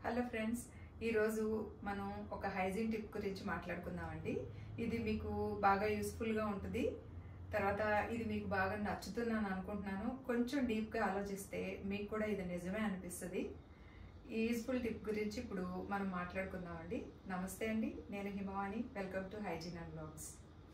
hello friends ఈరోజు మనం ఒక హైజీన్ టిప్ గురించి మాట్లాడుకుందామండి ఇది మీకు బాగా యూస్ఫుల్గా ఉంటుంది తర్వాత ఇది మీకు బాగా నచ్చుతుందని అనుకుంటున్నాను కొంచెం డీప్గా ఆలోచిస్తే మీకు కూడా ఇది నిజమే అనిపిస్తుంది ఈ యూస్ఫుల్ టిప్ గురించి ఇప్పుడు మనం మాట్లాడుకుందామండి నమస్తే అండి నేను Himavani welcome to hygiene and blogs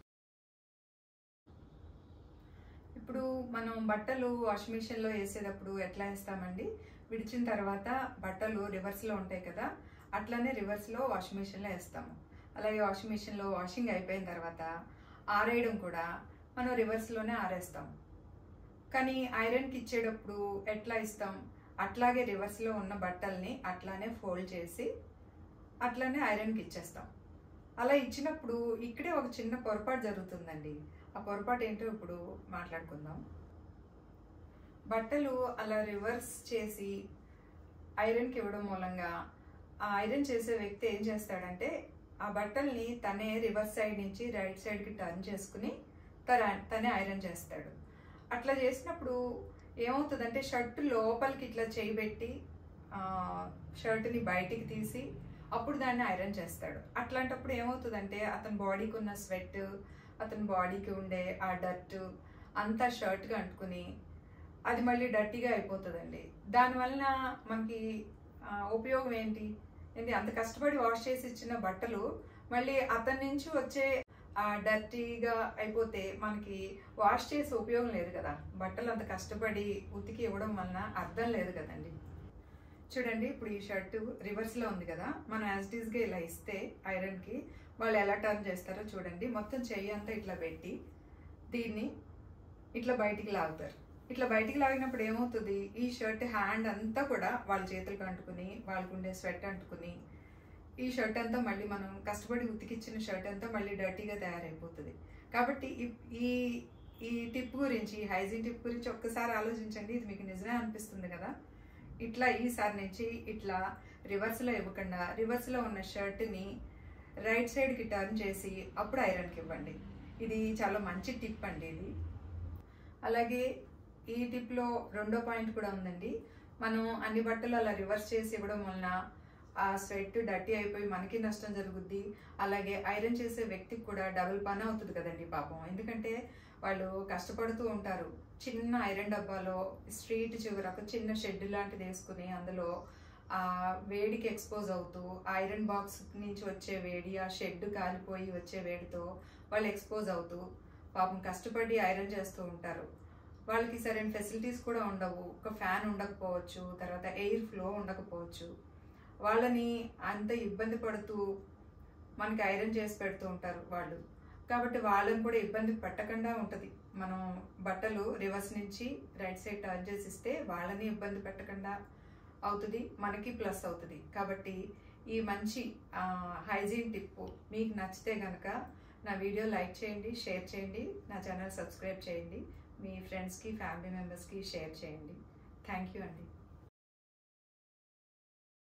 ఇప్పుడు మనం బట్టలు వాషింగ్ మిషన్లో వేసేటప్పుడు ఎట్లా వేస్తామండి విడిచిన తర్వాత బట్టలు రివర్స్లో ఉంటాయి కదా అట్లానే రివర్స్లో వాషింగ్ మిషన్లో వేస్తాము అలాగే వాషింగ్ మిషన్లో వాషింగ్ అయిపోయిన తర్వాత ఆరేయడం కూడా మనం రివర్స్లోనే ఆరేస్తాం కానీ ఐరన్కి ఇచ్చేటప్పుడు ఎట్లా ఇస్తాం అట్లాగే రివర్స్లో ఉన్న బట్టల్ని అట్లానే ఫోల్డ్ చేసి అట్లానే ఐరన్కి ఇచ్చేస్తాం అలా ఇచ్చినప్పుడు ఇక్కడే ఒక చిన్న పొరపాటు జరుగుతుందండి ఆ పొరపాటు ఏంటో ఇప్పుడు మాట్లాడుకుందాం బట్టలు అలా రివర్స్ చేసి ఐరన్కి ఇవ్వడం మూలంగా ఆ ఐరన్ చేసే వ్యక్తి ఏం చేస్తాడంటే ఆ బట్టల్ని తనే రివర్స్ సైడ్ నుంచి రైట్ సైడ్కి టర్న్ చేసుకుని తన తనే ఐరన్ చేస్తాడు అట్లా చేసినప్పుడు ఏమవుతుందంటే షర్ట్ లోపలికి ఇట్లా చేయబెట్టి షర్ట్ని బయటికి తీసి అప్పుడు దాన్ని ఐరన్ చేస్తాడు అట్లాంటప్పుడు ఏమవుతుందంటే అతని బాడీకి ఉన్న స్వెట్ అతని బాడీకి ఉండే ఆ డర్ట్ అంతా షర్ట్గా అంటుకుని అది మళ్ళీ డర్టీగా అయిపోతుందండి దానివలన మనకి ఉపయోగం ఏంటి ఏంటి అంత కష్టపడి వాష్ చేసి ఇచ్చిన బట్టలు మళ్ళీ అతని నుంచి వచ్చే ఆ డర్టీగా అయిపోతే మనకి వాష్ చేసే ఉపయోగం లేదు కదా బట్టలు అంత కష్టపడి ఉతికి ఇవ్వడం వలన అర్థం లేదు కదండి చూడండి ఇప్పుడు ఈ షర్టు రివర్స్లో ఉంది కదా మనం యాజ్ గా ఇలా ఇస్తే ఐరన్కి వాళ్ళు ఎలా టర్న్ చేస్తారో చూడండి మొత్తం చెయ్యి అంతా ఇట్లా పెట్టి దీన్ని ఇట్లా బయటికి లాగుతారు ఇట్లా బయటికి లాగినప్పుడు ఏమవుతుంది ఈ షర్ట్ హ్యాండ్ అంతా కూడా వాళ్ళ చేతులకు అంటుకుని వాళ్ళకు ఉండే స్వెట్ అంటుకుని ఈ షర్ట్ అంతా మళ్ళీ మనం కష్టపడి ఉతికిచ్చిన షర్ట్ అంతా మళ్ళీ డర్టీగా తయారైపోతుంది కాబట్టి ఈ ఈ టిప్ గురించి హైజీన్ టిప్ గురించి ఒక్కసారి ఆలోచించండి ఇది మీకు నిజమే అనిపిస్తుంది కదా ఇట్లా ఈసారి నుంచి ఇట్లా రివర్స్లో ఇవ్వకుండా రివర్స్లో ఉన్న షర్ట్ని రైట్ సైడ్కి టర్న్ చేసి అప్పుడు ఐరన్కి ఇవ్వండి ఇది చాలా మంచి టిప్ అండి ఇది అలాగే ఈ టిప్లో రెండో పాయింట్ కూడా ఉందండి మనం అన్ని బట్టలు అలా రివర్స్ చేసి ఇవ్వడం వలన ఆ స్వెట్ డర్టీ అయిపోయి మనకి నష్టం జరుగుద్ది అలాగే ఐరన్ చేసే వ్యక్తికి కూడా డబుల్ పని అవుతుంది కదండి పాపం ఎందుకంటే వాళ్ళు కష్టపడుతూ ఉంటారు చిన్న ఐరన్ డబ్బాలో స్ట్రీట్ చివర ఒక చిన్న షెడ్ లాంటిది వేసుకుని అందులో ఆ వేడికి ఎక్స్పోజ్ అవుతూ ఐరన్ బాక్స్ నుంచి వచ్చే వేడి ఆ షెడ్ కాలిపోయి వచ్చే వేడితో వాళ్ళు ఎక్స్పోజ్ అవుతూ పాపం కష్టపడి ఐరన్ చేస్తూ ఉంటారు వాళ్ళకి సరైన ఫెసిలిటీస్ కూడా ఉండవు ఒక ఫ్యాన్ ఉండకపోవచ్చు తర్వాత ఎయిర్ ఫ్లో ఉండకపోవచ్చు వాళ్ళని అంత ఇబ్బంది పడుతూ మనకి ఐరన్ చేసి పెడుతూ ఉంటారు వాళ్ళు కాబట్టి వాళ్ళని కూడా ఇబ్బంది పెట్టకుండా ఉంటుంది మనం బట్టలు రివర్స్ నుంచి రైట్ సైడ్ టర్న్ చేసి ఇస్తే వాళ్ళని ఇబ్బంది పెట్టకుండా అవుతుంది మనకి ప్లస్ అవుతుంది కాబట్టి ఈ మంచి హైజీన్ టిప్ మీకు నచ్చితే కనుక నా వీడియో లైక్ చేయండి షేర్ చేయండి నా ఛానల్ సబ్స్క్రైబ్ చేయండి మీ ఫ్రెండ్స్కి ఫ్యామిలీ మెంబర్స్కి షేర్ చేయండి థ్యాంక్ యూ అండి